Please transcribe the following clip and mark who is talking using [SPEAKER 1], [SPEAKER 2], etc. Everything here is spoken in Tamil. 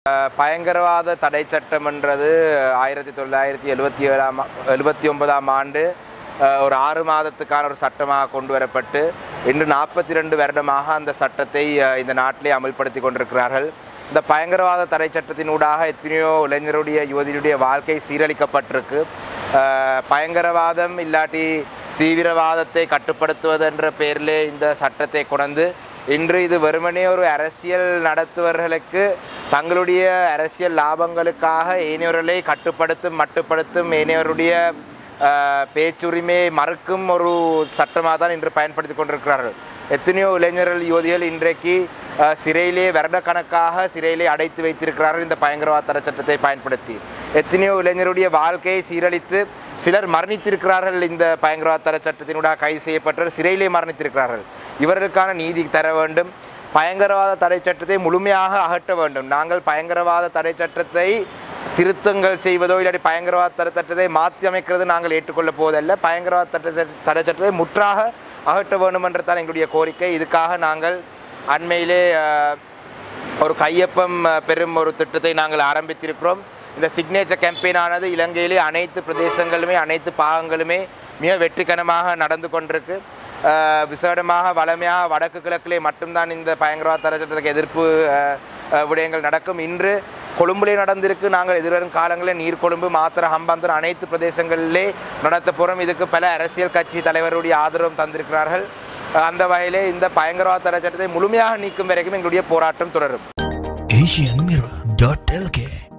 [SPEAKER 1] அஹ், பயங்கரவாத தடை சட்டம்ன்றது ஆயிரத்தி தொள்ளாயிரத்தி எழுபத்தி ஏழாம் எழுபத்தி ஒன்பதாம் ஆண்டு அஹ், ஒரு ஆறு மாதத்துக்கான ஒரு சட்டமாக கொண்டு வரப்பட்டு இன்று நாற்பத்தி ரெண்டு வருடமாக அந்த சட்டத்தை அஹ், இந்த நாட்டிலே அமல்படுத்தி கொண்டிருக்கிறார்கள் இந்த பயங்கரவாத தடை சட்டத்தினூடாக எத்தனையோ இளைஞருடைய யுவதியுடைய வாழ்க்கை சீரழிக்கப்பட்டிருக்கு அஹ், பயங்கரவாதம் இல்லாட்டி தீவிரவாதத்தை கட்டுப்படுத்துவது என்ற பெயரிலே இந்த சட்டத்தை கொண்டு இன்று இது வெறுமனே ஒரு அரசியல் நடத்துவர்களுக்கு தங்களுடைய அரசியல் லாபங்களுக்காக ஏனையவர்களை கட்டுப்படுத்தும் மட்டுப்படுத்தும் ஏனையவருடைய அஹ், பேச்சுரிமையை மறுக்கும் ஒரு சட்டமாக தான் இன்று பயன்படுத்தி கொண்டிருக்கிறார்கள் எத்தனையோ இளைஞர்கள் யுவதிகள் இன்றைக்கு அஹ், சிறையிலே வருடக்கணக்காக சிறையிலே அடைத்து வைத்திருக்கிறார்கள் இந்த பயங்கரவாத தடை சட்டத்தை பயன்படுத்தி எத்தனையோ இளைஞருடைய வாழ்க்கையை சீரழித்து சிலர் மரணித்திருக்கிறார்கள் இந்த பயங்கரவாத தடை சட்டத்தினூடாக கைது செய்யப்பட்டவர் சிறையிலே மரணித்திருக்கிறார்கள் இவர்களுக்கான நீதி தர வேண்டும் பயங்கரவாத தடை சட்டத்தை முழுமையாக அகற்ற வேண்டும் நாங்கள் பயங்கரவாத தடை சட்டத்தை திருத்தங்கள் செய்வதோ இல்லாட்டி பயங்கரவாத தடை சட்டத்தை மாற்றி அமைக்கிறது நாங்கள் ஏற்றுக்கொள்ளப் போவதல்ல பயங்கரவாத தடை தடை சட்டத்தை முற்றாக அகற்ற வேண்டும் என்றதான் எங்களுடைய கோரிக்கை இதுக்காக நாங்கள் அண்மையிலே அஹ், ஒரு கையொப்பம் அஹ், பெறும் ஒரு திட்டத்தை நாங்கள் ஆரம்பித்திருக்கிறோம் இந்த சிக்னேச்சர் கேம்பெயினானது இலங்கையிலே அனைத்து பிரதேசங்களுமே அனைத்து பாகங்களுமே மிக வெற்றிகரமாக நடந்து கொண்டிருக்கு அஹ், விசேடமாக வளமையாக வடக்கு கிழக்கிலே மட்டும்தான் இந்த பயங்கரவாத தடை சட்டத்துக்கு எதிர்ப்பு அஹ், அஹ், விடயங்கள் நடக்கும் இன்று கொழும்புலே நடந்திருக்கு நாங்கள் எதிர்வரும் காலங்களில் நீர்கொழும்பு மாத்திர ஹம்பாந்தர் அனைத்து பிரதேசங்களிலே நடத்த போகிறோம் இதுக்கு பல அரசியல் கட்சி தலைவருடைய ஆதரவும் தந்திருக்கிறார்கள் அஹ், அந்த வகையிலே இந்த பயங்கரவாத தடை சட்டத்தை முழுமையாக நீக்கும் வரைக்கும் எங்களுடைய போராட்டம் தொடரும்
[SPEAKER 2] asianmirror.lk